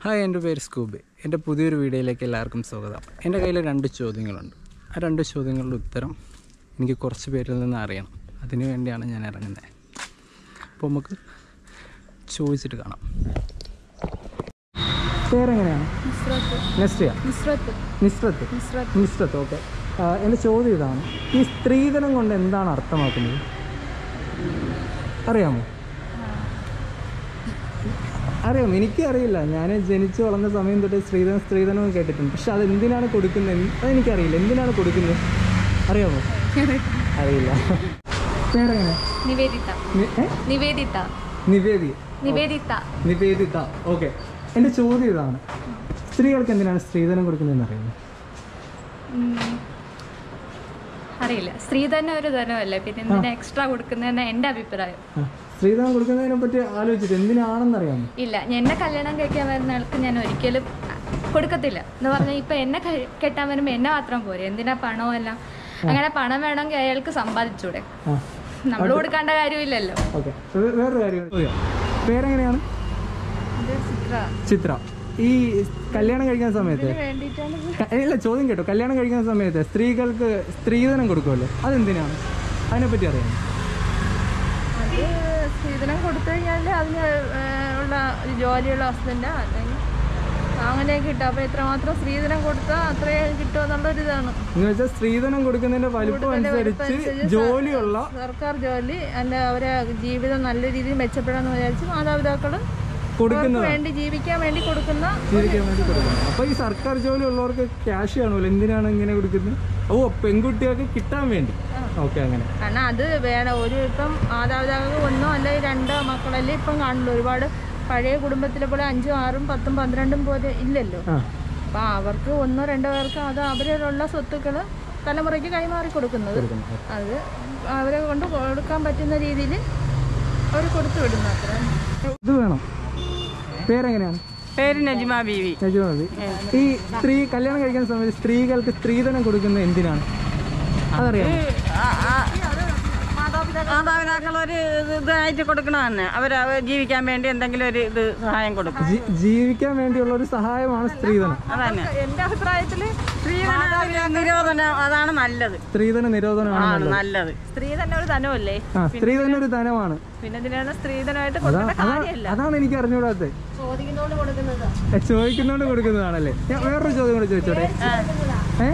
Hi എൻ്റെ പേര് Scooby എൻ്റെ പുതിയൊരു വീഡിയോയിലേക്ക് എല്ലാവർക്കും സ്വാഗതം എൻ്റെ കയ്യിൽ രണ്ട് ചോദ്യങ്ങളുണ്ട് ആ രണ്ട് ചോദ്യങ്ങളുടെ ഉത്തരം എനിക്ക് കുറച്ച് പേരിൽ നിന്ന് അറിയണം അതിനു വേണ്ടിയാണ് ഞാൻ ഇറങ്ങുന്നത് അപ്പോൾ നമുക്ക് ചോദിച്ചിട്ട് കാണാം പേരെങ്ങനെയാണ് നെസ്റ്റിയ നിസ്രത്ത് നിസ്രത്ത് നിസ്രത്ത് നിസ്രത്ത് ഓക്കെ എൻ്റെ ചോദ്യം ഇതാണ് ഈ സ്ത്രീധനം കൊണ്ട് എന്താണ് അർത്ഥമാക്കുന്നത് അറിയാമോ അറിയാം എനിക്കറിയില്ല ഞാൻ ജനിച്ചു വളർന്ന സമയം തൊട്ട് സ്ത്രീധനം സ്ത്രീധനം എന്ന് കേട്ടിട്ടുണ്ട് പക്ഷെ അത് എന്തിനാണ് കൊടുക്കുന്നത് എന്ന് അതെനിക്കറിയില്ല എന്തിനാണ് കൊടുക്കുന്നത് അറിയാമോ അറിയില്ല പേരെങ്ങനെ നിവേദിത നി- ഏ? നിവേദിത നിവേദി നിവേദിത നിവേദിത ഓക്കെ എൻ്റെ ചോദ്യം ഇതാണ് സ്ത്രീകൾക്ക് എന്തിനാണ് സ്ത്രീധനം കൊടുക്കുന്നതെന്ന് അറിയുന്നത് ഉം. അറിയില്ല സ്ത്രീ തന്നെ ഒരു ധനമല്ലേ പിന്നെ എന്തിനാ എക്സ്ട്രാ കൊടുക്കുന്നതെന്ന് എൻ്റെ അഭിപ്രായം ആ, സ്ത്രീധനം കൊടുക്കുന്നതിനെ പറ്റി ആലോചിച്ചിട്ട് എന്തിനാണെന്ന് അറിയാമോ ഇല്ല എന്നെ കല്യാണം കഴിക്കാൻ വരുന്ന ആൾക്ക് ഞാൻ ഒരിക്കലും കൊടുക്കത്തില്ല എന്ന് പറഞ്ഞാൽ ഇപ്പൊ എന്നെ കഴി- കെട്ടാൻ വരുമ്പോൾ എന്നെ മാത്രം പോരെ എന്തിനാ പണവും എല്ലാം അങ്ങനെ പണം വേണമെങ്കിൽ അയാൾക്ക് സമ്പാദിച്ചൂടെ ആ നമ്മൾ കൊടുക്കേണ്ട കാര്യമില്ലല്ലോ ഓക്കെ വേറൊരു കാര്യം ചോദിക്കാം. പേരെങ്ങനെയാണ് ചിത്ര ഈ കല്യാണം കഴിക്കുന്ന സമയത്ത് വേണ്ടിയിട്ടാണ് ക- ഇല്ല ചോദ്യം കേട്ടോ കല്യാണം കഴിക്കുന്ന സമയത്ത് സ്ത്രീകൾക്ക് സ്ത്രീധനം കൊടുക്കുമല്ലോ അതെന്തിനാണ് അതിനെപ്പറ്റി അറിയാമോ അത് സ്ത്രീധനം കൊടുത്തു കഴിഞ്ഞാൽ അതിന് ഏഹ്, ഉള്ള ഒരു ജോലിയുള്ള ഹസ്ബൻഡ് അല്ലെങ്കിൽ അങ്ങനെ കിട്ടും അപ്പോൾ എത്രമാത്രം സ്ത്രീധനം കൊടുത്താൽ അത്രയും കിട്ടും എന്നുള്ളൊരിതാണ് എന്ന് വെച്ചാൽ സ്ത്രീധനം കൊടുക്കുന്നതിന്റെ വലിപ്പം അനുസരിച്ച് ജോലിയുള്ള സർക്കാർ ജോലി അല്ല അവരെ ജീവിതം നല്ല രീതിയിൽ മെച്ചപ്പെടാന്ന് വിചാരിച്ച് മാതാപിതാക്കൾ കൊടുക്കുന്നതാണ് വേണ്ടി ജീവിക്കാൻ വേണ്ടി കൊടുക്കുന്ന ജീവിക്കാൻ വേണ്ടി കൊടുക്കുന്നത് അപ്പൊ ഈ സർക്കാർ ജോലി ഉള്ളവർക്ക് ക്യാഷ് കാണുമല്ലോ എന്തിനാണ് ഇങ്ങനെ കൊടുക്കുന്നത് ഓ പെൺകുട്ടികൾക്ക് കിട്ടാൻ വേണ്ടി ഓക്കെ അങ്ങനെ കാരണം അത് വേണം ഒരു ഇപ്പം മാതാപിതാക്കൾക്ക് ഒന്നോ അല്ലെങ്കിൽ രണ്ടോ മക്കളല്ലേ ഇപ്പം കാണുള്ളൂ ഒരുപാട് പഴയ കുടുംബത്തിലെ പോലെ അഞ്ചും ആറും പത്തും പന്ത്രണ്ടും പോലെ ഇല്ലല്ലോ ആ അപ്പം അവർക്ക് ഒന്നോ രണ്ടോ പേർക്ക് അത് അവരിലുള്ള സ്വത്തുക്കൾ തലമുറയ്ക്ക് കൈമാറി കൊടുക്കുന്നത് അത് അവരെ കൊണ്ട് കൊടുക്കാൻ പറ്റുന്ന രീതിയിൽ അവർ കൊടുത്തു വിടുന്നു അത്ര ഇത് വേണം പേരെങ്ങനെയാണ് പേര് നജ്മ ബീവി നജുമ മതി ഈ സ്ത്രീ കല്യാണം കഴിക്കുന്ന സമയത്ത് സ്ത്രീകൾക്ക് സ്ത്രീധനം കൊടുക്കുന്നത് എന്തിനാണ് അതറിയാമോ മാതാപിതാക്കൾ ഒരു ഇത് ഇതായിട്ട് കൊടുക്കണ തന്നെ അവർ ജീവിക്കാൻ വേണ്ടി എന്തെങ്കിലും ഒരു ഇത് സഹായം കൊടുക്കും ജി- ജീവിക്കാൻ വേണ്ടിയുള്ള ഒരു സഹായമാണ് സ്ത്രീധനം അതന്നെ എൻ്റെ അഭിപ്രായത്തിൽ സ്ത്രീധന നിരോധനം അതാണ് നല്ലത് സ്ത്രീധന നിരോധനമാണ് ആണ് നല്ലത് സ്ത്രീ തന്നെ ഒരു ധനമല്ലേ ആ സ്ത്രീധനം ഒരു ധനമാണ് പിന്നെ ഇതിനാണ് സ്ത്രീധനമായിട്ട് അതാ കൊടുക്കേണ്ട അതാ കാര്യമില്ല അതാണ് എനിക്ക് അറിഞ്ഞുകൂടാത്തത് ചോദിക്കുന്നതുകൊണ്ട് കൊടുക്കുന്നത് ഏ, ചോദിക്കുന്നോണ്ട് കൊടുക്കുന്നതാണല്ലേ ഞാൻ വേറൊരു ചോദ്യം കൂടെ ചോദിച്ചോട്ടെ ഏ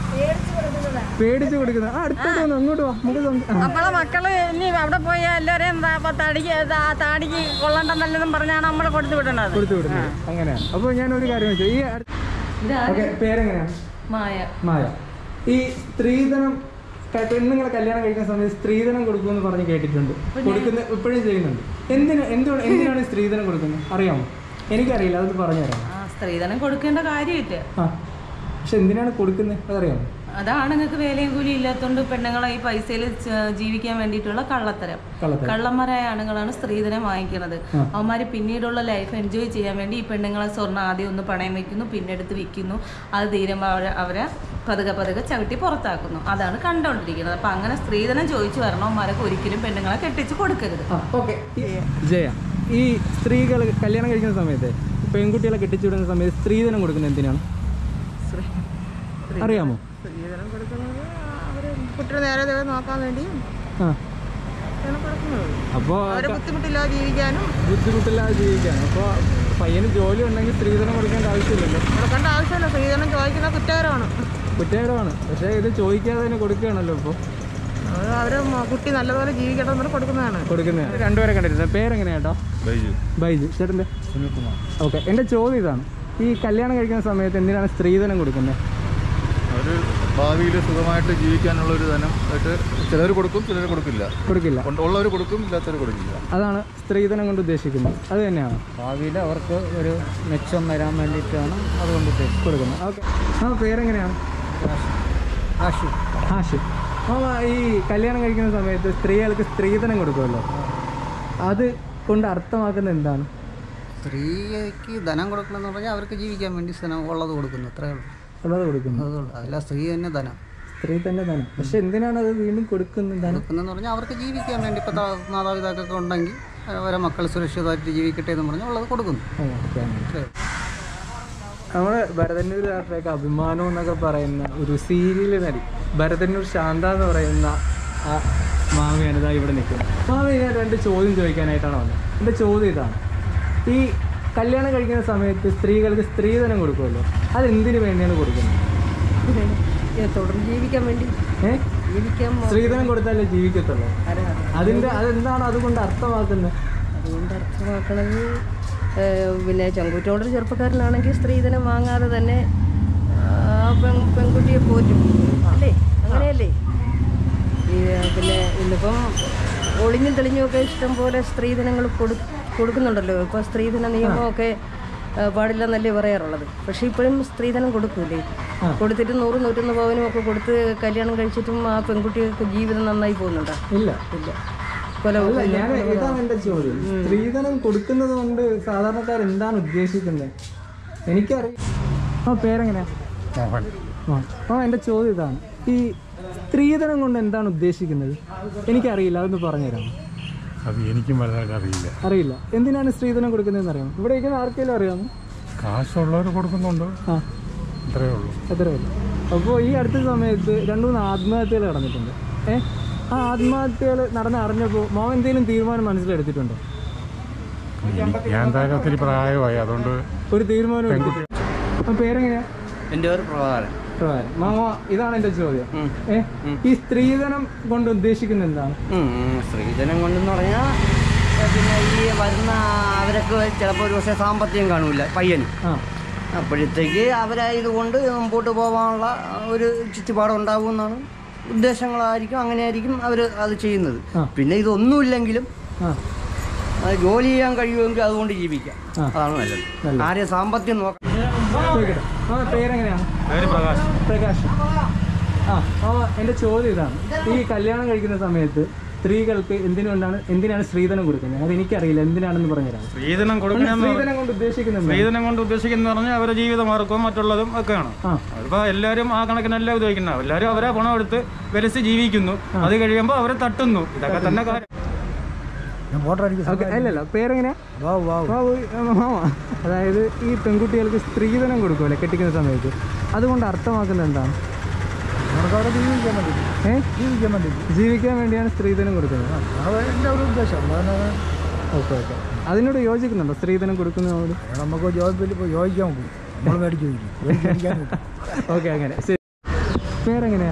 പേടിച്ച് കൊടുക്കുന്നത് ആ അടുത്തോട്ട് വന്നു അങ്ങോട്ട് വാ നമുക്ക് സം- ആ, നമ്മളെ മക്കള് ഇനി അവിടെ പോയി എല്ലാവരെയും ത- താടിക്ക് ആ താടിക്ക് കൊള്ളണ്ടെന്നല്ലെന്നും പറഞ്ഞാണ് നമ്മൾ കൊടുത്തു വിടണത് കൊടുത്തു വിടുന്നത് അങ്ങനെയാണ് അപ്പോൾ ഞാൻ ഒരു കാര്യം വെച്ചു ഈ ഓക്കെ പേരെങ്ങനെയാണ് മായ മായ ഈ സ്ത്രീധനം ക- പെണ്ണുങ്ങളെ കല്യാണം കഴിക്കുന്ന സമയത്ത് സ്ത്രീധനം കൊടുക്കുമെന്ന് പറഞ്ഞ് കേട്ടിട്ടുണ്ട് കൊടുക്കുന്ന ഇപ്പോഴും ചെയ്യുന്നുണ്ട് എന്തിനാ എന്തുകൊണ്ട് എന്തിനാണ് ഈ സ്ത്രീധനം കൊടുക്കുന്നത് അറിയാമോ എനിക്കറിയില്ല അത് പറഞ്ഞുതരാം ആ സ്ത്രീധനം കൊടുക്കേണ്ട കാര്യമില്ല ആ പക്ഷെ എന്തിനാണ് കൊടുക്കുന്നത് അതറിയാമോ അത് ആണുങ്ങൾക്ക് വേലയും കൂലി ഇല്ലാത്തതുകൊണ്ട് പെണ്ണുങ്ങളെ ഈ പൈസയിൽ ജീവിക്കാൻ വേണ്ടിയിട്ടുള്ള കള്ളത്തരം കള്ളത്തരം. കള്ളന്മാരായ ആണുങ്ങളാണ് സ്ത്രീധനം വാങ്ങിക്കുന്നത് അവന്മാർ പിന്നീടുള്ള ലൈഫ് എൻജോയ് ചെയ്യാൻ വേണ്ടി ഈ പെണ്ണുങ്ങളെ സ്വർണ്ണം ആദ്യം ഒന്ന് പണയം വെക്കുന്നു പിന്നെ എടുത്ത് വിൽക്കുന്നു അത് തീരുമ്പോൾ അവരെ അവരെ പതുക്കെ പതുക്കെ ചവിട്ടി പുറത്താക്കുന്നു അതാണ് കണ്ടുകൊണ്ടിരിക്കുന്നത് അപ്പം അങ്ങനെ സ്ത്രീധനം ചോദിച്ചു വരണവന്മാരൊക്കെ ഒരിക്കലും പെണ്ണുങ്ങളെ കെട്ടിച്ച് കൊടുക്കരുത് ആ ഓക്കെ ജയ ഈ സ്ത്രീകൾ കല്യാണം കഴിക്കുന്ന സമയത്ത് പെൺകുട്ടികളെ കെട്ടിച്ചുവിടുന്ന സമയത്ത് സ്ത്രീധനം കൊടുക്കുന്നത് എന്തിനാണ് അറിയാമോ സ്ത്രീധനം കൊടുക്കുന്നത് അവർ കുട്ടികൾ നേരെ നേരെ നോക്കാൻ വേണ്ടിയും ആ ആണ് കൊടുക്കുന്നത് അപ്പോൾ അവരെ ബുദ്ധിമുട്ടില്ലാതെ ജീവിക്കാനും ബുദ്ധിമുട്ടില്ലാതെ ജീവിക്കാൻ അപ്പോൾ പയ്യന് ജോലി ഉണ്ടെങ്കിൽ സ്ത്രീധനം കൊടുക്കേണ്ട ആവശ്യമില്ലല്ലോ കൊടുക്കേണ്ട ആവശ്യമില്ല സ്ത്രീധനം ചോദിക്കുന്ന കുറ്റകരമാണ് കുറ്റകരമാണ് പക്ഷേ ഇത് ചോദിക്കാതെ തന്നെ കൊടുക്കുകയാണല്ലോ ഇപ്പോൾ അത് അവര് മ- കുട്ടി നല്ലപോലെ ജീവിക്കട്ടെ എന്ന് കൊടുക്കുന്നതാണ് കൊടുക്കുന്നത് രണ്ടുപേരെ കണ്ടിരുന്നത് പേരെങ്ങനെയാ കേട്ടോ ബൈജു ബൈജു ചേട്ടൻ്റെ സുനിൽകുമാർ ഓക്കെ എൻ്റെ ചോദ്യം ഇതാണ് ഈ കല്യാണം കഴിക്കുന്ന സമയത്ത് എന്തിനാണ് സ്ത്രീധനം കൊടുക്കുന്നത് അവർ ഭാവിയിൽ സുഖമായിട്ട് ജീവിക്കാനുള്ള ഒരു ധനം ആയിട്ട് ചിലർ കൊടുക്കും ചിലർ കൊടുക്കില്ല കൊടുക്കില്ല ഉള്ളവർ കൊടുക്കും ഇല്ലാത്തവർ കൊടുക്കില്ല അതാണ് സ്ത്രീധനം കൊണ്ട് ഉദ്ദേശിക്കുന്നത് അത് തന്നെയാണ് ഭാവിയിൽ അവർക്ക് ഒരു മെച്ചം വരാൻ വേണ്ടിയിട്ടാണ് അതുകൊണ്ട് ഉദ്ദേശിച്ചത് കൊടുക്കുന്നത് ഓക്കെ ആ പേരെങ്ങനെയാണ് ആശു ഹാഷ് മാമ ഈ കല്യാണം കഴിക്കുന്ന സമയത്ത് സ്ത്രീകൾക്ക് സ്ത്രീധനം കൊടുക്കുമല്ലോ അത് കൊണ്ട് അർത്ഥമാക്കുന്നത് എന്താണ് സ്ത്രീക്ക് ധനം കൊടുക്കണമെന്ന് പറഞ്ഞാൽ അവർക്ക് ജീവിക്കാൻ വേണ്ടി ധനം ഉള്ളത് കൊടുക്കുന്നു അത്രേ ഉള്ളൂ ഉള്ളത് കൊടുക്കുന്നു അതുകൊണ്ട് അല്ല സ്ത്രീ തന്നെ ധനം സ്ത്രീ തന്നെ ധനം പക്ഷെ എന്തിനാണ് അത് വീണ്ടും കൊടുക്കുന്നത് ധനം കൊടുക്കുന്നതെന്ന് പറഞ്ഞാൽ അവർക്ക് ജീവിക്കാൻ വേണ്ടി ഇപ്പോൾ മാതാപിതാക്കളൊക്കെ ഉണ്ടെങ്കിൽ അവരെ മക്കൾ സുരക്ഷിതമായിട്ട് ജീവിക്കട്ടെ എന്ന് പറഞ്ഞാൽ ഉള്ളത് കൊടുക്കുന്നു ഓ, ഓക്കെ അങ്ങനെ. അത്രേ ഉള്ളൂ. നമ്മുടെ ഭരതന്നൂരുകാരുടെയൊക്കെ അഭിമാനം എന്നൊക്കെ പറയുന്ന ഒരു സീരിയൽ നടി ഭരതന്നൂർ ശാന്ത എന്ന് പറയുന്ന ആ മാമിയാണ് ഇതാ ഇവിടെ നിൽക്കുന്നത് മാമി ഞാൻ രണ്ട് ചോദ്യം ചോദിക്കാനായിട്ടാണ് വന്നത് എൻ്റെ ചോദ്യം ഇതാണ് ഈ കല്യാണം കഴിക്കുന്ന സമയത്ത് സ്ത്രീകൾക്ക് സ്ത്രീധനം കൊടുക്കുമല്ലോ അതെന്തിനു വേണ്ടിയാണ് കൊടുക്കുന്നത് തുടർന്ന് ജീവിക്കാൻ വേണ്ടി ഏഹ് ജീവിക്കാൻ സ്ത്രീധനം കൊടുത്താലേ ജീവിക്കത്തുള്ളൂ അതിൻ്റെ അതെന്താണ് അതുകൊണ്ട് അർത്ഥമാക്കുന്നത് അതുകൊണ്ട് അർത്ഥമാക്കണത് ഏഹ്, പിന്നെ ചെങ്കുറ്റോടൊരു ചെറുപ്പക്കാരനാണെങ്കിൽ സ്ത്രീധനം വാങ്ങാതെ തന്നെ ആ പെൺ പെൺകുട്ടിയെ പോറ്റും അല്ലേ അങ്ങനെയല്ലേ ഈ പിന്നെ ഇന്നിപ്പം ഒളിഞ്ഞും തെളിഞ്ഞുമൊക്കെ ഇഷ്ടം പോലെ സ്ത്രീധനങ്ങൾ കൊടു കൊടുക്കുന്നുണ്ടല്ലോ ഇപ്പോൾ സ്ത്രീധന നിയമമൊക്കെ ആ, പാടില്ലെന്നല്ലേ പറയാറുള്ളത് പക്ഷേ ഇപ്പോഴും സ്ത്രീധനം കൊടുക്കൂലേ കൊടുത്തിട്ട് നൂറ് നൂറ്റൊന്ന് പവനും ഒക്കെ കൊടുത്ത് കല്യാണം കഴിച്ചിട്ടും ആ പെൺകുട്ടികൾക്ക് ജീവിതം നന്നായി പോകുന്നുണ്ടോ ഇല്ല ഇല്ല കൊല അല്ല ഞാൻ ഇതാണ് എന്റെ ചോദ്യം സ്ത്രീധനം കൊടുക്കുന്നത് കൊണ്ട് സാധാരണക്കാർ എന്താണ് ഉദ്ദേശിക്കുന്നത് എനിക്കറിയാം ആ പേരെങ്ങനെയാ ആ ആ എന്റെ ചോദ്യം ഇതാണ് ഈ സ്ത്രീധനം കൊണ്ട് എന്താണ് ഉദ്ദേശിക്കുന്നത് എനിക്കറിയില്ല അതൊന്ന് പറഞ്ഞുതരാമോ അത് എനിക്കും വലുതായിട്ട് അറിയില്ല അറിയില്ല എന്തിനാണ് സ്ത്രീധനം കൊടുക്കുന്നതെന്ന് അറിയാമോ ഇവിടെ ഇരിക്കുന്ന ആർക്കെങ്കിലും അറിയാമോ കാശുള്ളവർ കൊടുക്കുന്നുണ്ട് ആ അത്രയേ ഉള്ളൂ അത്രേ ഉള്ളൂ അപ്പോൾ ഈ അടുത്ത സമയത്ത് രണ്ട് മൂന്ന് ആത്മഹത്യകൾ നടന്നിട്ടുണ്ട് ഏ ആ ആത്മഹത്യകൾ നടന്ന് അറിഞ്ഞപ്പോൾ മോൻ എന്തെങ്കിലും തീരുമാനം മനസ്സിലെടുത്തിട്ടുണ്ടോ എനിക്ക് ഞാൻ എന്തായാലും ഒത്തിരി പ്രായമായി അതുകൊണ്ട് ഒരു തീരുമാനം എടുത്തിട്ട് ആ പേരെങ്ങനെയാ എൻ്റെ പേര് പ്രഭാകരൻ പ്രകാരം മാമ ഇതാണ് എന്റെ ചോദ്യം ഏ ഈ സ്ത്രീധനം കൊണ്ട് ഉദ്ദേശിക്കുന്നത് എന്താണ് സ്ത്രീധനം കൊണ്ടെന്ന് പറഞ്ഞാൽ പിന്നെ ഈ വരുന്ന അവരൊക്കെ ചിലപ്പോൾ ഒരു പക്ഷേ സാമ്പത്തികം കാണൂല പയ്യന് ആ അപ്പോഴത്തേക്ക് അവരായതുകൊണ്ട് മുമ്പോട്ട് പോകാനുള്ള ഒരു ചുറ്റുപാട് ഉണ്ടാകുമെന്നാണ് ഉദ്ദേശങ്ങളായിരിക്കും അങ്ങനെയായിരിക്കും അവർ അത് ചെയ്യുന്നത് ആ. പിന്നെ ഇതൊന്നുമില്ലെങ്കിലും ആ അത് ജോലി ചെയ്യാൻ കഴിയുമെങ്കിൽ അതുകൊണ്ട് ജീവിക്കാം ആ. അതാണ് നല്ലത് നല്ലത്. ആരെയും സാമ്പത്തികം നോക്കാം ചോദിക്കട്ടെ ആ പേരെങ്ങനെയാണ് പ്രകാശ് ആ ആ എന്റെ ചോദ്യം ഇതാണ് ഈ കല്യാണം കഴിക്കുന്ന സമയത്ത് സ്ത്രീകൾക്ക് എന്തിനുകൊണ്ടാണ് എന്തിനാണ് സ്ത്രീധനം കൊടുക്കുന്നത് അത് എനിക്കറിയില്ല എന്തിനാണെന്ന് പറഞ്ഞുതരാം സ്ത്രീധനം കൊടുക്കണമെന്ന് സ്ത്രീധനം കൊണ്ട് ഉദ്ദേശിക്കുന്നത് എന്താണ്? സ്ത്രീധനം കൊണ്ട് ഉദ്ദേശിക്കുന്നത് പറഞ്ഞാൽ അവരുടെ ജീവിതമാർഗവും മറ്റുള്ളതും ഒക്കെയാണ് ആ അതിപ്പോൾ എല്ലാവരും ആ കണക്കിനല്ല ഉപയോഗിക്കുന്നത് എല്ലാവരും അവരെ പണം എടുത്ത് വിലസി ജീവിക്കുന്നു അത് കഴിയുമ്പോൾ അവരെ തട്ടുന്നു ഇതൊക്കെ തന്നെ കാര്യം ഓക്കെ അല്ലല്ല പേരെങ്ങനെയാ ബാബു, ആ, മാമ. അതായത് ഈ പെൺകുട്ടികൾക്ക് സ്ത്രീധനം കൊടുക്കുമല്ലേ കെട്ടിക്കുന്ന സമയത്ത് അതുകൊണ്ട് അർത്ഥമാക്കുന്നത് എന്താണ് ഏ ജീവിക്കാൻ വേണ്ടിയാണ് സ്ത്രീധനം കൊടുക്കുന്നത് ഓക്കെ ഓക്കെ അതിനോട് യോജിക്കുന്നുണ്ടോ സ്ത്രീധനം കൊടുക്കുന്നതോട് നമുക്ക് ജോബിൽ ഇപ്പോൾ യോജിക്കാൻ പോകും നമ്മൾ മേടിച്ചു ഓക്കെ അങ്ങനെ ശരി പേരെങ്ങനെയാ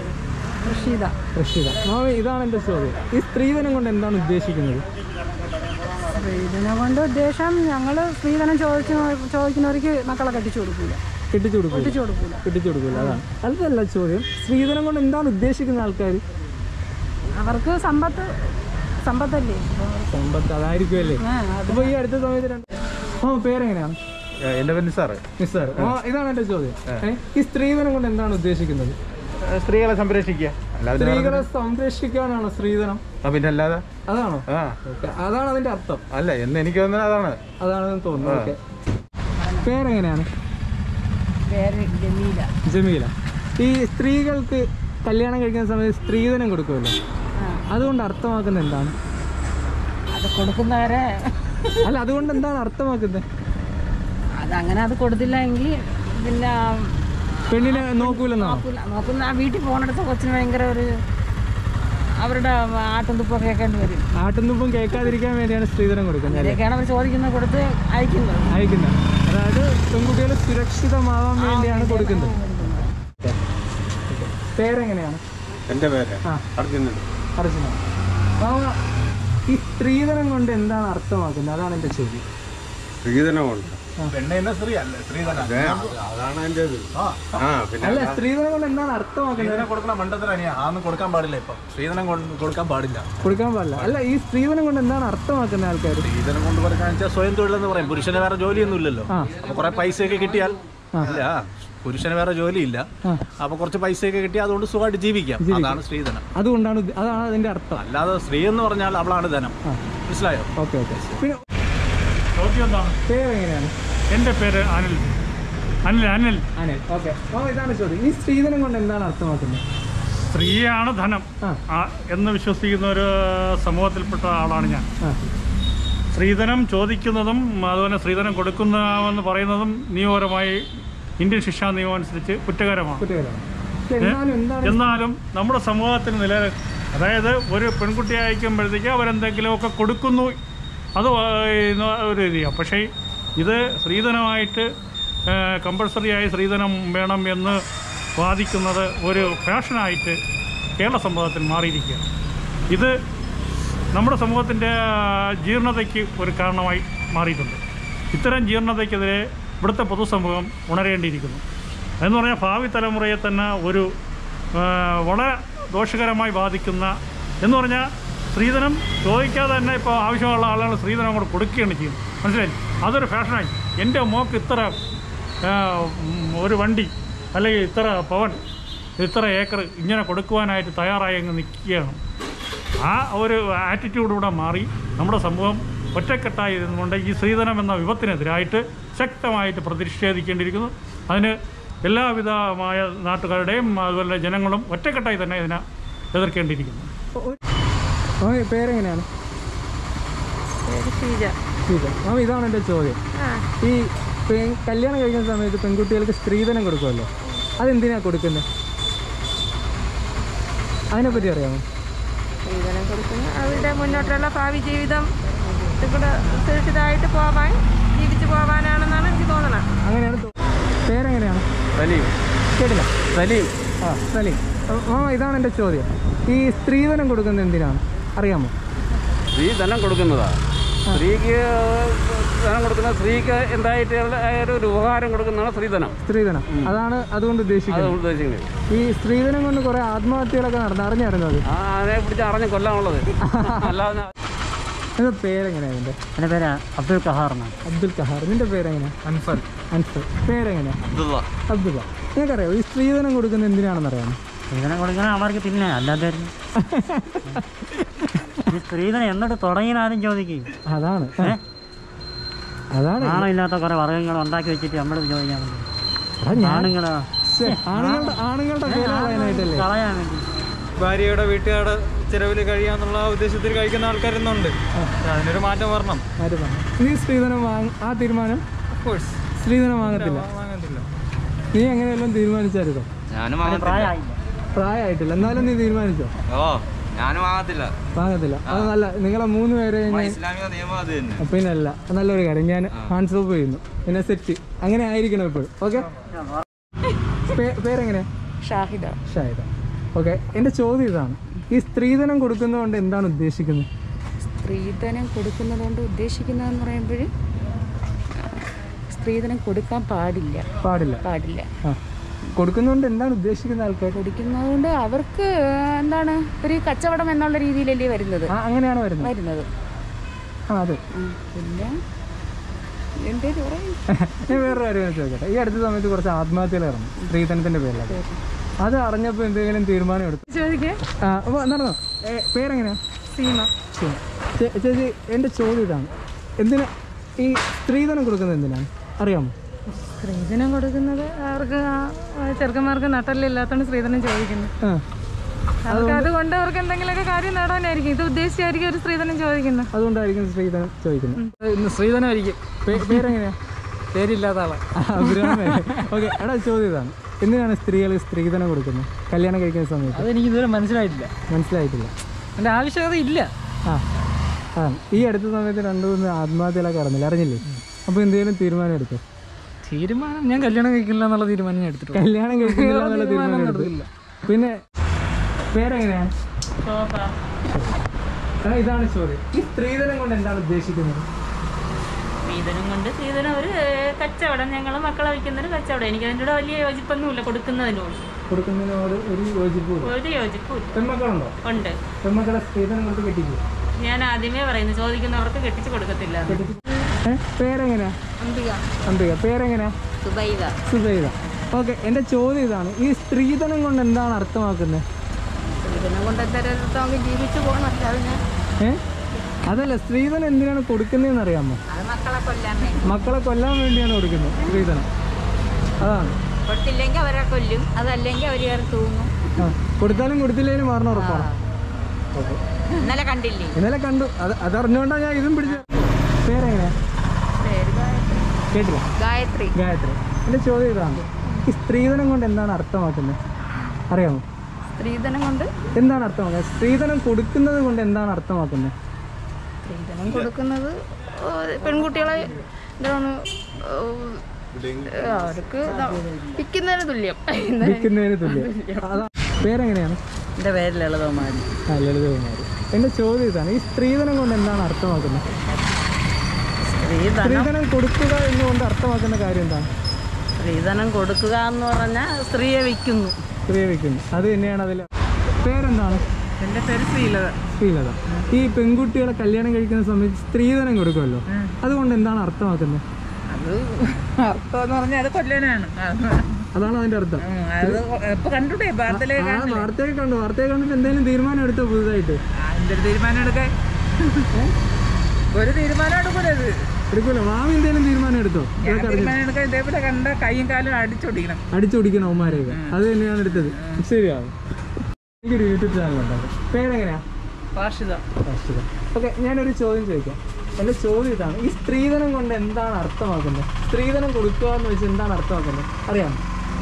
റഷീദ റഷീദ മാമ ഇതാണ് എൻ്റെ ചോദ്യം ഈ സ്ത്രീധനം കൊണ്ട് എന്താണ് ഉദ്ദേശിക്കുന്നത് സ്ത്രീധനം കൊണ്ട് ഉദ്ദേശം ഞങ്ങൾ സ്ത്രീധനം ചോദിച്ചു ചോദിക്കുന്നവർക്ക് മക്കളെ കെട്ടിച്ചു കൊടുക്കൂല കെട്ടിച്ചു കൊടുക്കൂല കെട്ടിച്ചു കൊടുക്കൂല കെട്ടിച്ചു കൊടുക്കൂല അതാണ് അതല്ല ചോദ്യം സ്ത്രീധനം കൊണ്ട് എന്താണ് ഉദ്ദേശിക്കുന്ന ആൾക്കാർ അവർക്ക് സമ്പത്ത് സമ്പത്തല്ലേ സമ്പത്ത് അതായിരിക്കുമല്ലേ ആ, അത് അപ്പൊ ഈ അടുത്ത സമയത്ത് രണ്ട് ആ പേരെങ്ങനെയാണ് എൻ്റെ പേര് സാറ് നിസ്സാർ ആ ഇതാണ് എന്റെ ചോദ്യം ഏ, ഈ സ്ത്രീധനം കൊണ്ട് എന്താണ് ഉദ്ദേശിക്കുന്നത് സ്ത്രീകളെ സംരക്ഷിക്കുക അല്ലാതെ സ്ത്രീകളെ സംരക്ഷിക്കാനാണോ സ്ത്രീധനം ആ, പിന്നെ അല്ലാതെ അതാണോ ആ ഓക്കെ അതാണ് അതിന്റെ അർത്ഥം അല്ല എന്ന് എനിക്ക് തോന്നുന്നത് അതാണ് അതാണെന്ന് തോന്നുന്നു ഓക്കെ പേരെങ്ങനെയാണ് പേര് ജമീല ജമീല ഈ സ്ത്രീകൾക്ക് കല്യാണം കഴിക്കുന്ന സമയത്ത് സ്ത്രീധനം കൊടുക്കുമല്ലോ അതുകൊണ്ട് അർത്ഥമാക്കുന്നത് എന്താണ് അത് കൊടുക്കുന്നവരെ അല്ല അതുകൊണ്ട് എന്താണ് അർത്ഥമാക്കുന്നത് അതങ്ങനെ അത് കൊടുത്തില്ല എങ്കിൽ പിന്നെ പെണ്ണിനെ നോക്കൂലെന്നാണോ നോക്കൂല നോക്കുന്ന ആ വീട്ടിൽ പോകുന്നിടത്ത് കൊച്ചിന് ഭയങ്കര ഒരു അവരുടെ ആട്ടും തുപ്പൊക്കെ കേൾക്കേണ്ടി വരും ആട്ടുന്നുമ്പും കേൾക്കാതിരിക്കാൻ വേണ്ടിയാണ് സ്ത്രീധനം കൊടുക്കുന്നത് അല്ലേ? ഇതൊക്കെയാണ് അവർ ചോദിക്കുന്നത് കൊടുത്ത് അയക്കുന്നത് അയക്കുന്നത് അതായത് പെൺകുട്ടികൾ സുരക്ഷിതമാവാൻ വേണ്ടിയാണ് കൊടുക്കുന്നത് ഓക്കേ. ഓക്കേ. പേരെങ്ങനെയാണ് എൻ്റെ പേര് ആ അർജുനൻ അർജുന മാമ ഈ സ്ത്രീധനം കൊണ്ട് എന്താണ് അർത്ഥമാക്കുന്നത് അതാണ് എൻ്റെ ചോദ്യം സ്ത്രീധനമുണ്ട് പെണ്ണ് സ്ത്രീ അല്ല സ്ത്രീധനം അതാണ് എൻ്റെ ഇത് ആ പിന്നെ അല്ല സ്ത്രീധനം കൊണ്ട് എന്താണ് അർത്ഥമാക്കുന്നത് സ്ത്രീധനം കൊടുക്കണ മണ്ടത്തരനിയാ അതൊന്നും കൊടുക്കാൻ പാടില്ല ഇപ്പൊ സ്ത്രീധനം കൊണ്ട് കൊടുക്കാൻ പാടില്ല കൊടുക്കാൻ പാടില്ല അല്ല ഈ സ്ത്രീധനം കൊണ്ട് എന്താണ് അർത്ഥമാക്കുന്നത് ആൾക്കാർ സ്ത്രീധനം കൊണ്ട് പറയാന്ന് വെച്ചാൽ സ്വയം തൊഴിലെന്ന് പറയും പുരുഷന് വേറെ ജോലിയൊന്നും ഇല്ലല്ലോ ആ. അപ്പൊ കുറെ പൈസയൊക്കെ കിട്ടിയാൽ ഇല്ല പുരുഷന് വേറെ ജോലിയില്ല ആ. അപ്പൊ കുറച്ച് പൈസയൊക്കെ കിട്ടിയാൽ അതുകൊണ്ട് സുഖമായിട്ട് ജീവിക്കാം അതാണ് സ്ത്രീധനം അതുകൊണ്ടാണ് ഉദ്ദ- അതാണ് അതിന്റെ അർത്ഥം അല്ലാതെ സ്ത്രീ എന്ന് പറഞ്ഞാൽ അവളാണ് ധനം മനസ്സിലായോ ഓക്കെ ഓക്കെ പിന്നെ ചോദ്യം എന്താണ് പേരെങ്ങനെയാണ് എൻ്റെ പേര് അനിൽ അനിൽ അനിൽ അനിൽ ഓക്കെ മാമ ഇതാണ് ചോദ്യം ഈ സ്ത്രീധനം കൊണ്ട് എന്താണ് അർത്ഥമാക്കുന്നത് സ്ത്രീയാണ് ധനം ആ. ആ, എന്ന് വിശ്വസിക്കുന്ന ഒരു സമൂഹത്തിൽപ്പെട്ട ആളാണ് ഞാൻ ആ സ്ത്രീധനം ചോദിക്കുന്നതും അതുപോലെ സ്ത്രീധനം കൊടുക്കുന്നതെന്ന് പറയുന്നതും നിയമപരമായി ഇന്ത്യൻ ശിക്ഷാ നിയമം അനുസരിച്ച് കുറ്റകരമാണ് കുറ്റകരമാണ് പക്ഷെ എന്നാലും എന്താണ് എന്നാലും നമ്മുടെ സമൂഹത്തിന് നില അതായത് ഒരു പെൺകുട്ടി അയക്കുമ്പോഴത്തേക്ക് അവരെന്തെങ്കിലുമൊക്കെ കൊടുക്കുന്നു അത് വ- ഇന്ന് ഒരു രീതിയാണ് പക്ഷേ ഇത് സ്ത്രീധനമായിട്ട് കമ്പൾസറി ആയി സ്ത്രീധനം വേണം എന്ന് വാദിക്കുന്നത് ഒരു ഫാഷനായിട്ട് കേരള സമൂഹത്തിൽ മാറിയിരിക്കുകയാണ് ഇത് നമ്മുടെ സമൂഹത്തിൻ്റെ ജീർണതയ്ക്ക് ഒരു കാരണമായി മാറിയിട്ടുണ്ട് ഇത്തരം ജീർണതയ്ക്കെതിരെ ഇവിടുത്തെ പൊതുസമൂഹം ഉണരേണ്ടിയിരിക്കുന്നു എന്ന് പറഞ്ഞാൽ ഭാവി തലമുറയെ തന്നെ ഒരു ആ, വളരെ ദോഷകരമായി ബാധിക്കുന്ന എന്ന് പറഞ്ഞാൽ സ്ത്രീധനം ചോദിക്കാതെ തന്നെ ഇപ്പോൾ ആവശ്യമുള്ള ആളുകൾ സ്ത്രീധനം അങ്ങോട്ട് കൊടുക്കുകയാണ് ചെയ്യുന്നത് മനസ്സിലായി അതൊരു ഫാഷനായി എൻ്റെ മോക്ക് ഇത്ര ആ, ഉം, ഒരു വണ്ടി അല്ലെങ്കിൽ ഇത്ര പവൻ ഇത്ര ഏക്കർ ഇങ്ങനെ കൊടുക്കുവാനായിട്ട് തയ്യാറായി അങ്ങ് നിൽക്കുകയാണ് ആ ഒരു ആറ്റിറ്റ്യൂഡൂടെ മാറി നമ്മുടെ സമൂഹം ഒറ്റക്കെട്ടായി ഇരുന്നുകൊണ്ട് ഈ സ്ത്രീധനം എന്ന വിപത്തിനെതിരായിട്ട് ശക്തമായിട്ട് പ്രതിഷേധിക്കേണ്ടിയിരിക്കുന്നു അതിന് എല്ലാവിധമായ നാട്ടുകാരുടെയും അതുപോലെ ജനങ്ങളും ഒറ്റക്കെട്ടായി തന്നെ ഇതിനെ എതിർക്കേണ്ടിയിരിക്കുന്നു ആ പേരെങ്ങനെയാണ് ഷീജ ഷീജ മാം ഇതാണ് എൻ്റെ ചോദ്യം ഈ പെ- കല്യാണം കഴിക്കുന്ന സമയത്ത് പെൺകുട്ടികൾക്ക് സ്ത്രീധനം കൊടുക്കുമല്ലോ അതെന്തിനാ കൊടുക്കുന്നത് അതിനെപ്പറ്റി അറിയാമോ സ്ത്രീധനം കൊടുക്കുന്ന അവരുടെ മുന്നോട്ടുള്ള ഭാവി ജീവിതം ഇവിടെ സുരക്ഷിതമായിട്ട് പോവാൻ ജീവിച്ചു പോവാനാണെന്നാണ് എനിക്ക് തോന്നുന്നത് അങ്ങനെയാണ് തോ- പേരെങ്ങനെയാണ് സലീം കേട്ടില്ല സലീം ആ സലീം മാമ ഇതാണ് എൻ്റെ ചോദ്യം ഈ സ്ത്രീധനം കൊടുക്കുന്നത് എന്തിനാണ് അറിയാമോ സ്ത്രീ ധനം കൊടുക്കുന്നതാ സ്ത്രീക്ക് ധനം കൊടുക്കുന്ന സ്ത്രീക്ക് എന്തായിട്ടുള്ള ഒരു ഉപകാരം കൊടുക്കുന്നതാണ് സ്ത്രീധനം സ്ത്രീധനം അതാണ് അതുകൊണ്ട് അത് ഉദ്ദേശിക്കുന്നത് ഉദ്ദേശിക്കുന്നത് ഈ സ്ത്രീധനം കൊണ്ട് കുറെ ആത്മഹത്യകളൊക്കെ നടന്നു അറിഞ്ഞായിരുന്നു അത് ആ അതിനെ പിടിച്ച് അറിഞ്ഞ് കൊല്ലാനുള്ളത് അല്ലാതെ നിന്റെ പേരെങ്ങനെയാ നിന്റെ എൻ്റെ പേര് അബ്ദുൽ കഹാറിനാണ് അബ്ദുൽ കഹാർ നിന്റെ പേരെങ്ങനെയാ അൻഫൽ അൻസർ പേരെങ്ങനെയാ അബ്ദുള്ള അബ്ദുള്ള നിനക്കറിയാമോ ഈ സ്ത്രീധനം കൊടുക്കുന്നത് എന്തിനാണെന്ന് അറിയാമോ സ്ത്രീധനം കൊടുക്കണം അവർക്ക് പിന്നെ അല്ലാതായിരുന്നു ഈ സ്ത്രീധനം എന്നിട്ട് തുടങ്ങിയാലും ചോദിക്കും അതാണ് അതാണ് ആണില്ലാത്ത കുറെ വർഗ്ഗങ്ങൾ ഉണ്ടാക്കി വെച്ചിട്ട് നമ്മളത് ചോദിക്കാൻ വേണ്ടി എടാ, ഞാൻ- ആണുങ്ങളാ ശ്ശെ, ആണുങ്ങളുടെ ആണുങ്ങളുടെ പേര് കളയാനായിട്ടല്ലേ കളയാൻ വേണ്ടി ഭാര്യയുടെ വീട്ടുകാരുടെ ചിലവിൽ കഴിയാന്നുള്ള ഉദ്ദേശത്തിൽ കഴിക്കുന്ന ആൾക്കാരുന്നുണ്ട് അതിനൊരു മാറ്റം വരണം ആര് പറഞ്ഞു നീ സ്ത്രീധനം വാങ്ങ ആ തീരുമാനം കോഴ്സ് സ്ത്രീധനം വാങ്ങത്തില്ല വാങ്ങത്തില്ല നീ എങ്ങനെയെല്ലാം തീരുമാനിച്ചായിരുന്നോ ഞാനും അതിന് പ്രായമായില്ല പ്രായമായിട്ടില്ല എന്നാലും നീ തീരുമാനിച്ചോ ഓ ഞാനും വാങ്ങത്തില്ല വാങ്ങത്തില്ല അത് നല്ല നിങ്ങളെ മൂന്ന് പേരെ ഞാൻ ഇസ്ലാമിക നിയമം അത് തന്നെ പിന്നെ അല്ല നല്ലൊരു കാര്യം ഞാൻ ഹാൻഡ്സ് ഓഫ് ചെയ്യുന്നു പിന്നെ സെറ്റ് അങ്ങനെ ആയിരിക്കണം ഇപ്പോഴും ഓക്കെ പേരെങ്ങനെ ഷാഹിദ ഷാഹിദ ഓക്കെ എൻ്റെ ചോദ്യം ഇതാണ് ഈ സ്ത്രീധനം കൊടുക്കുന്നതുകൊണ്ട് എന്താണ് ഉദ്ദേശിക്കുന്നത് സ്ത്രീധനം കൊടുക്കുന്നത് കൊണ്ട് ഉദ്ദേശിക്കുന്നതെന്ന് പറയുമ്പോൾ സ്ത്രീധനം കൊടുക്കാൻ പാടില്ല പാടില്ല പാടില്ല ആ കൊടുക്കുന്നതുകൊണ്ട് എന്താണ് ഉദ്ദേശിക്കുന്ന ആൾക്കാർ കൊടുക്കുന്നത് കൊണ്ട് അവർക്ക് എന്താണ് ഒരു കച്ചവടം എന്നുള്ള രീതിയിലല്ലേ വരുന്നത് ആ അങ്ങനെയാണ് വരുന്നത് വരുന്നത് ആ അതെ ഉം. പിന്നെ എൻ്റെ ഒരു പറയും ഞാൻ വേറൊരു കാര്യം ഞാൻ ചോദിക്കട്ടെ ഈ അടുത്ത സമയത്ത് കുറച്ച് ആത്മഹത്യകൾ ഇറങ്ങും സ്ത്രീധനത്തിന്റെ പേരിലാണ് അത് അറിഞ്ഞപ്പോൾ എന്തെങ്കിലും തീരുമാനം എടുത്തു ചോദിക്കേ ആ അപ്പോൾ നടന്നോ ഏ, പേരെങ്ങനെയാ സീമ ശരി. ചേ- ചേച്ചി എൻ്റെ ചോദ്യം ഇതാണ് എന്തിനാ ഈ സ്ത്രീധനം കൊടുക്കുന്നത് എന്തിനാണ് അറിയാമോ സ്ത്രീധനം കൊടുക്കുന്നത് അവർക്ക് ആ ചെറുക്കന്മാർക്ക് നട്ടലില്ലാത്തതുകൊണ്ട് സ്ത്രീധനം ചോദിക്കുന്നു ആ അവർക്ക് അതുകൊണ്ട് അവർക്ക് എന്തെങ്കിലുമൊക്കെ കാര്യം നേടാനായിരിക്കും ഇത് ഉദ്ദേശിച്ചായിരിക്കും ഒരു സ്ത്രീധനം ചോദിക്കുന്നത് അതുകൊണ്ടായിരിക്കും സ്ത്രീധനം ചോദിക്കുന്നത് ഇന്ന് ശ്രീധനമായിരിക്കും പേ- പേരെങ്ങനെയാ പേരില്ലാത്ത ആളെ ഓക്കെ എടാ ചോദ്യം ഇതാണ് എന്തിനാണ് സ്ത്രീകൾ സ്ത്രീധനം കൊടുക്കുന്നത് കല്യാണം കഴിക്കുന്ന സമയത്ത് അതെനിക്ക് ഇതുവരെ മനസ്സിലായിട്ടില്ല മനസ്സിലായിട്ടില്ല എൻ്റെ ആവശ്യകത ഇല്ല ആ ആ ഈ അടുത്ത സമയത്ത് രണ്ടു മൂന്ന് ആത്മഹത്യകളൊക്കെ നടന്നില്ല അറിഞ്ഞില്ലേ അപ്പോൾ എന്തെങ്കിലും തീരുമാനം എടുത്തോ തീരുമാനം ഞാൻ കല്യാണം കഴിക്കില്ല എന്നുള്ള തീരുമാനം ഞാൻ എടുത്തിട്ടുണ്ട് കല്യാണം കഴിക്കുന്നില്ല എന്നുള്ള തീരുമാനം തീരുമാനം എടുത്തില്ല പിന്നെ പേരെങ്ങനെയാണ് എടാ, ഇതാണ് ചോദ്യം ഈ സ്ത്രീധനം കൊണ്ട് എന്താണ് ഉദ്ദേശിക്കുന്നത് സ്ത്രീധനം കൊണ്ട് സ്ത്രീധനം ഒരു ഏഹ്, കച്ചവടം ഞങ്ങൾ മക്കളെ വയ്ക്കുന്ന ഒരു കച്ചവടം എനിക്ക് അതിൻ്റെ കൂടെ വലിയ യോജിപ്പൊന്നുമില്ല കൊടുക്കുന്നതിനോട് കൊടുക്കുന്നതിനോട് ഒരു യോജിപ്പും ഒരു യോജിപ്പുമില്ല പെൺമക്കളുണ്ടോ ഉണ്ട് പെൺമക്കളെ സ്ത്രീധനം കൊടുത്ത് കെട്ടിക്കും ഞാൻ ആദ്യമേ പറയുന്നു ചോദിക്കുന്നവർക്ക് കെട്ടിച്ചു കൊടുക്കത്തില്ല ഏ പേരെങ്ങനെയാ അംബിക അംബിക പേരെങ്ങനെയാ സുബൈദ സുബൈദ ഓക്കെ എൻ്റെ ചോദ്യം ഇതാണ് ഈ സ്ത്രീധനം കൊണ്ട് എന്താണ് അർത്ഥമാക്കുന്നത് സ്ത്രീധനം കൊണ്ട് എന്തായാലും നമുക്ക് ജീവിച്ചു പോകണം അല്ലാതെ ഞാൻ ഏ അതല്ല സ്ത്രീധനം എന്തിനാണ് കൊടുക്കുന്നതെന്ന് അറിയാമോ അത് മക്കളെ കൊല്ലാൻ വേണ്ടി മക്കളെ കൊല്ലാൻ വേണ്ടിയാണ് കൊടുക്കുന്നത് സ്ത്രീധനം അതാണ് കൊടുത്തില്ലെങ്കിൽ അവരെ കൊല്ലും അതല്ലെങ്കിൽ അവർ കയറി തൂങ്ങും ആ കൊടുത്താലും കൊടുത്തില്ലെങ്കിലും മാറണം ഉറപ്പാണ് ഓക്കെ ഇന്നലെ കണ്ടില്ലേ ഇന്നലെ കണ്ടു അത് അതറിഞ്ഞുകൊണ്ടാണ് ഞാൻ ഇതും പിടിച്ചത് പേരെങ്ങനെയാ പേര് ഗായത്രി കേട്ടില്ല ഗായത്രി ഗായത്രി എൻ്റെ ചോദ്യം ഇതാണ് ഈ സ്ത്രീധനം കൊണ്ട് എന്താണ് അർത്ഥമാക്കുന്നത് അറിയാമോ സ്ത്രീധനം കൊണ്ട് എന്താണ് അർത്ഥമാക്കുന്നത് സ്ത്രീധനം കൊടുക്കുന്നത് കൊണ്ട് എന്താണ് അർത്ഥമാക്കുന്നത് സ്ത്രീധനം കൊടുക്കുന്നത് ഓ, പെൺകുട്ടികളെ എന്താണ് ഓ, അവർക്ക് ന- വിൽക്കുന്നതിന് തുല്യം വിൽക്കുന്നതിന് തുല്യം അതാ പേരെങ്ങനെയാണ് എൻ്റെ പേര് ലളിതകുമാരി ആ ലളിതകുമാരി എൻ്റെ ചോദ്യം ഇതാണ് ഈ സ്ത്രീധനം കൊണ്ട് എന്താണ് അർത്ഥമാക്കുന്നത് സ്ത്രീധനം സ്ത്രീധനം കൊടുക്കുക എന്നുകൊണ്ട് അർത്ഥമാക്കുന്ന കാര്യം എന്താണ് സ്ത്രീധനം കൊടുക്കുക എന്ന് പറഞ്ഞാൽ സ്ത്രീയെ വിൽക്കുന്നു സ്ത്രീയെ വെക്കുന്നു അത് തന്നെയാണ് അതിൽ പേരെന്താണ് എൻ്റെ പേര് ശ്രീലത ശ്രീലത ഈ പെൺകുട്ടികളെ കല്യാണം കഴിക്കുന്ന സമയത്ത് സ്ത്രീധനം കൊടുക്കുമല്ലോ അതുകൊണ്ട് എന്താണ് അർത്ഥമാക്കുന്നത് അത് അർത്ഥം എന്ന് പറഞ്ഞാൽ അത് കൊല്ലാനാണ് അതാണ് അതിന്റെ അർത്ഥം അത് ഇപ്പൊ കണ്ടുടേ വാർത്തയിലേ ആ വാർത്തയെ കണ്ടു വാർത്തയെ കണ്ടിട്ട് എന്തെങ്കിലും തീരുമാനം എടുത്തോ പുതുതായിട്ട് എന്തൊരു തീരുമാനം എടുക്കാൻ ഒരു തീരുമാനം എടുക്കൂലത് എടുക്കൂല മാമി എന്തെങ്കിലും തീരുമാനം എടുത്തോ ഇതൊക്കെ അറിഞ്ഞിട്ട് തീരുമാനം എടുക്കാൻ ഇതേപോലെ കണ്ട കൈയും കാലും അടിച്ചൊടിക്കണം അടിച്ചോടിക്കണം അവന്മാരെയൊക്കെ അത് തന്നെയാണ് എടുത്തത് ശരിയാണ് എനിക്കൊരു യൂട്യൂബ് ചാനൽ ഉണ്ടാകും പേരെങ്ങനെയാ ഭാഷിത ഓക്കെ ഞാനൊരു ചോദ്യം ചോദിക്കാം എൻ്റെ ചോദ്യം ഇതാണ് ഈ സ്ത്രീധനം കൊണ്ട് എന്താണ് അർത്ഥമാക്കുന്നത് സ്ത്രീധനം കൊടുക്കുക എന്ന് വെച്ചാൽ എന്താണ് അർത്ഥമാക്കുന്നത് അറിയാമോ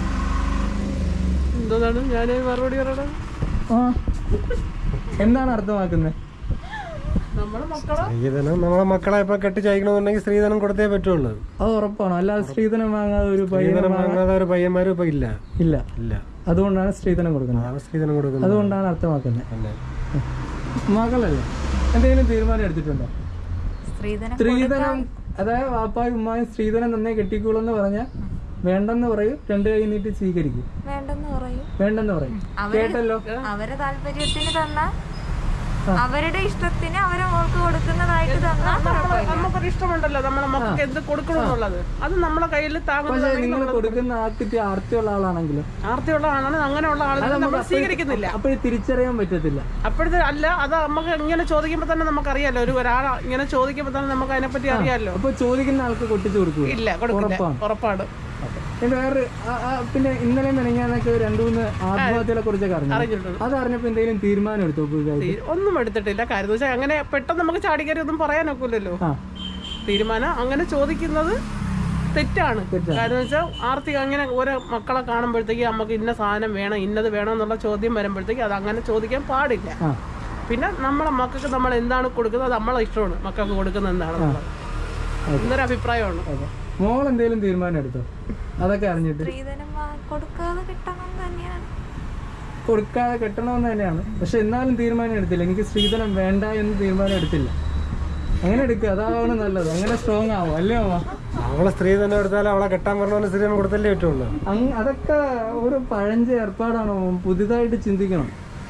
എന്താണ് ഞാൻ മറുപടി പറയണം ആ എന്താണ് അർത്ഥമാക്കുന്നത് നമ്മളെ മക്കളെ സ്ത്രീധനം നമ്മളെ മക്കളെ ഇപ്പൊ കെട്ടിച്ചയക്കണമെന്നുണ്ടെങ്കിൽ സ്ത്രീധനം കൊടുത്തേ പറ്റുള്ളൂ അത് ഉറപ്പാണോ അല്ലാതെ സ്ത്രീധനം വാങ്ങാതെ ഒരു പയ്യനെ സ്ത്രീധനം വാങ്ങാൻ വാങ്ങാതെ ഒരു പയ്യന്മാരും ഇപ്പൊ ഇല്ല ഇല്ല ഇല്ല അതുകൊണ്ടാണ് സ്ത്രീധനം കൊടുക്കുന്നത് സ്ത്രീധനം കൊടുക്കുന്നത് അതുകൊണ്ടാണ് അർത്ഥമാക്കുന്നത് മകളല്ലേ എന്തെങ്കിലും തീരുമാനം എടുത്തിട്ടുണ്ടോ സ്ത്രീധനം സ്ത്രീധനം അതായത് വാപ്പായും ഉമ്മായും സ്ത്രീധനം തന്നെ കെട്ടിക്കോളൂ എന്ന് പറഞ്ഞാൽ വേണ്ടെന്ന് പറയും രണ്ട് കൈ നീട്ടി സ്വീകരിക്കും വേണ്ടെന്ന് പറയും വേണ്ടെന്ന് പറയും അവര് കേട്ടല്ലോ അവരെ താല്പര്യത്തിന് തന്ന അവരുടെ ഇഷ്ടത്തിന് അവരെ മോൾക്ക് കൊടുക്കുന്നതായിട്ട് തന്നാ കുഴപ്പമില്ല. നമുക്കൊരു ഇഷ്ടമുണ്ടല്ലോ നമ്മളെ മക്കൾക്ക് എന്ത് കൊടുക്കണമെന്നുള്ളത് അത് നമ്മളെ കയ്യിൽ പക്ഷെ താങ്ങുന്നത് നിങ്ങൾ കൊടുക്കുന്ന ആക്കിട്ട് ആർത്തിയുള്ള ആളാണെങ്കിലും ആർത്തിയുള്ള ആളാണ് അങ്ങനെയുള്ള ആളുകൾ നമ്മൾ സ്വീകരിക്കുന്നില്ല അപ്പോഴും തിരിച്ചറിയാൻ പറ്റത്തില്ല അപ്പോഴത്തെ അല്ല അത് നമുക്ക് ഇങ്ങനെ ചോദിക്കുമ്പോൾ തന്നെ നമുക്കറിയാലോ ഒരു ഒരാൾ ഇങ്ങനെ ചോദിക്കുമ്പോൾ തന്നെ നമുക്ക് അതിനെപ്പറ്റി അറിയാലോ അപ്പൊ ചോദിക്കുന്ന ആൾക്ക് കൊട്ടിച്ചു കൊടുക്കുക ഇല്ല കൊടുക്കില്ല ഉറപ്പാണ് ഉറപ്പാണ് പിന്നെ വേറെ ആ- ആ, പിന്നെ ഇന്നലെ മെനങ്ങാനൊക്കെ രണ്ടു മൂന്ന് ആത്മഹത്യകളെ കുറിച്ചൊക്കെ അറിഞ്ഞു അറിഞ്ഞിട്ടുണ്ട്. അത് അറിഞ്ഞപ്പോ എന്തെങ്കിലും തീരുമാനം എടുത്തോ പുതുതായിട്ട് തീ- ഒന്നും എടുത്തിട്ടില്ല കാര്യം എന്ന് വെച്ചാൽ അങ്ങനെ പെട്ടെന്ന് നമുക്ക് ചാടിക്കറി ഒന്നും പറയാനൊക്കില്ലല്ലോ ആ തീരുമാനം അങ്ങനെ ചോദിക്കുന്നത് തെറ്റാണ് കാര്യം വെച്ചാൽ ആർത്തി അങ്ങനെ ഓരോ മക്കളെ കാണുമ്പോഴത്തേക്ക് നമുക്ക് ഇന്ന സാധനം വേണം ഇന്നത് വേണം എന്നുള്ള ചോദ്യം വരുമ്പോഴത്തേക്ക് അത് അങ്ങനെ ചോദിക്കാൻ പാടില്ല ആ പിന്നെ നമ്മളെ മക്കൾക്ക് നമ്മൾ എന്താണ് കൊടുക്കുന്നത് അത് നമ്മളെ ഇഷ്ടമാണ് മക്കൾക്ക് കൊടുക്കുന്നത് എന്താണെന്നുള്ളത് എന്നൊരു അഭിപ്രായമാണ് മോൾ എന്തെങ്കിലും തീരുമാനം എടുത്തോ അതൊക്കെ അറിഞ്ഞിട്ട് സ്ത്രീധനം വാ- കൊടുക്കാതെ കിട്ടണം തന്നെയാണ് കൊടുക്കാതെ കെട്ടണമെന്ന് തന്നെയാണ് പക്ഷെ എന്നാലും തീരുമാനം എടുത്തില്ല എനിക്ക് സ്ത്രീധനം വേണ്ട എന്ന് തീരുമാനം എടുത്തില്ല അങ്ങനെ എടുക്കുക അതാണ് നല്ലത് അങ്ങനെ സ്ട്രോങ് ആവും അല്ലേ അമ്മ അവളെ സ്ത്രീധനം എടുത്താൽ അവളെ കെട്ടാൻ പറഞ്ഞ സ്ത്രീധനം കൊടുത്തല്ലേ പറ്റുള്ളൂ അങ് അതൊക്കെ ഒരു പഴഞ്ച ഏർപ്പാടാണ് മോൻ. പുതുതായിട്ട് ചിന്തിക്കണം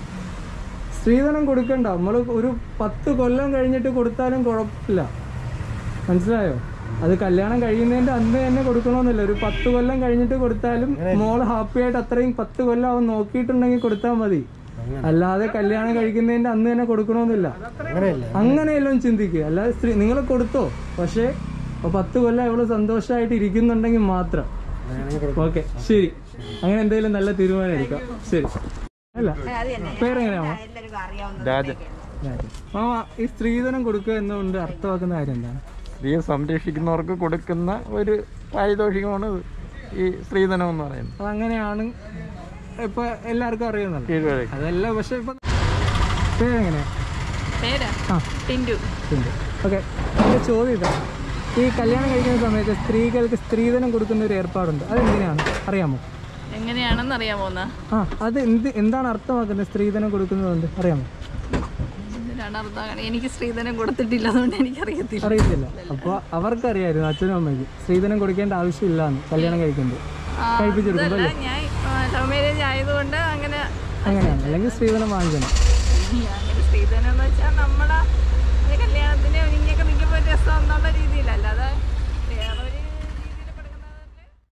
സ്ത്രീധനം കൊടുക്കണ്ട നമ്മൾ ഒരു പത്ത് കൊല്ലം കഴിഞ്ഞിട്ട് കൊടുത്താലും കുഴപ്പമില്ല മനസ്സിലായോ അത് കല്യാണം കഴിയുന്നതിന്റെ അന്ന് തന്നെ കൊടുക്കണമെന്നില്ല ഒരു പത്ത് കൊല്ലം കഴിഞ്ഞിട്ട് കൊടുത്താലും മോള് ഹാപ്പി ആയിട്ട് അത്രയും പത്ത് കൊല്ലം അവൻ നോക്കിയിട്ടുണ്ടെങ്കിൽ കൊടുത്താൽ മതി അല്ലാതെ കല്യാണം കഴിക്കുന്നതിന്റെ അന്ന് തന്നെ കൊടുക്കണമെന്നില്ല അങ്ങനെയെല്ലാം ചിന്തിക്കുക അല്ലാതെ സ്ത്രീ നിങ്ങൾ കൊടുത്തോ പക്ഷേ ഇപ്പൊ പത്ത് കൊല്ലം അവള് സന്തോഷമായിട്ട് ഇരിക്കുന്നുണ്ടെങ്കിൽ മാത്രം ഓക്കെ ശരി അങ്ങനെ എന്തെങ്കിലും നല്ല തീരുമാനം എടുക്കാം ശരി അല്ല പേരെങ്ങനെയാണോ രാജൻ മാമ ഈ സ്ത്രീധനം കൊടുക്കുക എന്നുകൊണ്ട് അർത്ഥമാക്കുന്ന കാര്യം എന്താണ് സ്ത്രീയെ സംരക്ഷിക്കുന്നവർക്ക് കൊടുക്കുന്ന ഒരു പാരിതോഷികമാണ് ഇത്. ഈ സ്ത്രീധനം എന്ന് പറയുന്നത് അതങ്ങനെയാണ് ഇപ്പൊ എല്ലാവർക്കും അറിയുന്നല്ലോ കീഴ്വഴക്കം. അതല്ല പക്ഷെ ഇപ്പൊ പേരെങ്ങനെയാ പേരാ ആ ടിൻഡു ഓക്കെ എൻ്റെ ചോദ്യം ഇതാ ഈ കല്യാണം കഴിക്കുന്ന സമയത്ത് സ്ത്രീകൾക്ക് സ്ത്രീധനം കൊടുക്കുന്ന ഒരു ഏർപ്പാടുണ്ട് അതെങ്ങനെയാണ് അറിയാമോ എങ്ങനെയാണെന്ന് അറിയാമോ എന്നാ ആ അത് എന്ത് എന്താണ് അർത്ഥമാക്കുന്നത് സ്ത്രീധനം കൊടുക്കുന്നതുകൊണ്ട് അറിയാമോ എന്തിനാണ് അർത്ഥം എനിക്ക് സ്ത്രീധനം കൊടുത്തിട്ടില്ല അതുകൊണ്ട് എനിക്കറിയത്തില്ല അറിയത്തില്ല അപ്പോൾ അവർക്കറിയായിരുന്നു അച്ഛനും അമ്മയ്ക്ക് സ്ത്രീധനം കൊടുക്കേണ്ട ആവശ്യമില്ല എന്ന് കല്യാണം കഴിക്കുമ്പോൾ ആ, കഴിപ്പിച്ചെടുക്കുമ്പോൾ അതല്ല, അല്ലേ ഞാൻ ലവ് മാരേജ് ആയതുകൊണ്ട് അങ്ങനെ അങ്ങനെയാണ് അല്ലെങ്കിൽ സ്ത്രീധനം വാങ്ങിക്കണം അങ്ങനെ സ്ത്രീധനം എന്ന് വെച്ചാൽ നമ്മളെ ഒരു കല്യാണത്തിന് ഒരുങ്ങിയൊക്കെ നിൽക്കുമ്പോൾ ഒരു രസം എന്നുള്ള രീതിയിലല്ല അത് വേറൊരു